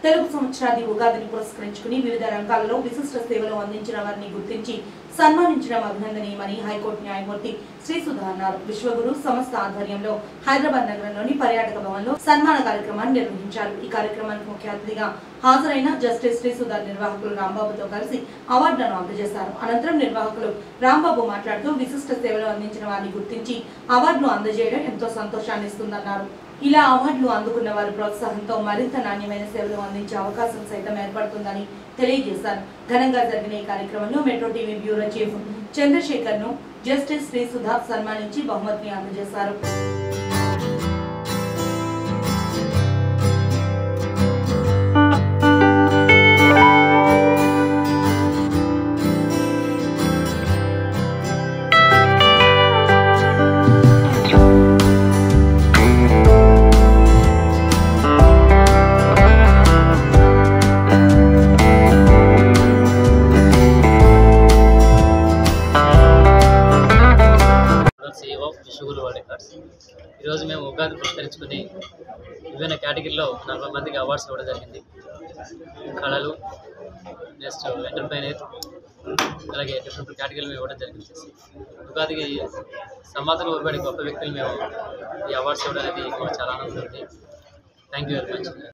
తెలుగు సంవత్సరాది ఉగాదిని పురస్కరించుకుని వివిధ రంగాల్లో విశిష్ట సేవలు అందించిన వారిని గుర్తించి సన్మానించడం అభినందనీయమని హైకోర్టు న్యాయమూర్తి శ్రీ సుధా అన్నారు విశ్వగురు సంస్థ ఆధ్వర్యంలో హైదరాబాద్ నగరంలోని పర్యాటక భవన్లో సన్మాన కార్యక్రమాన్ని నిర్వహించారు ఈ కార్యక్రమానికి ముఖ్య అతిథిగా హాజరైన జస్టిస్ శ్రీ సుధా నిర్వాహకులు రాంబాబుతో కలిసి అవార్డులను అందజేశారు అనంతరం నిర్వాహకులు రాంబాబు మాట్లాడుతూ విశిష్ట సేవలు అందించిన వారిని గుర్తించి అవార్డును అందజేయడం ఎంతో సంతోషాన్ని ఇస్తుందన్నారు ఇలా అవార్డులు అందుకున్న వారి ప్రోత్సాహంతో మరింత నాణ్యమైన సేవలు అందించే అవకాశం సైతం ఏర్పడుతుందని తెలియజేశారు ఘనంగా జరిగిన ఈ కార్యక్రమంలో metro TV bureau chief Chandrasekhar ను జస్టిస్ శ్రీ సుధా సన్మానించి బహుమతిని అందజేశారు సిఇఓ విశ్వగురు వరల్డ్ రికార్డ్స్ ఈరోజు మేము ఉగాది పురస్కరించుకుని విభిన్న కేటగిరీలో నలభై మందికి అవార్డ్స్ ఇవ్వడం జరిగింది కళలు నెక్స్ట్ ఎంటర్ప్రైనర్ అలాగే డిఫరెంట్ కేటగిరీలు ఇవ్వడం జరిగింది ఉగాదికి సమాజంలో ఉపయోగపడే గొప్ప వ్యక్తులు మేము ఈ అవార్డ్స్ ఇవ్వడం అనేది మాకు చాలా ఆనందం ఉంది థ్యాంక్ యూ వెరీ మచ్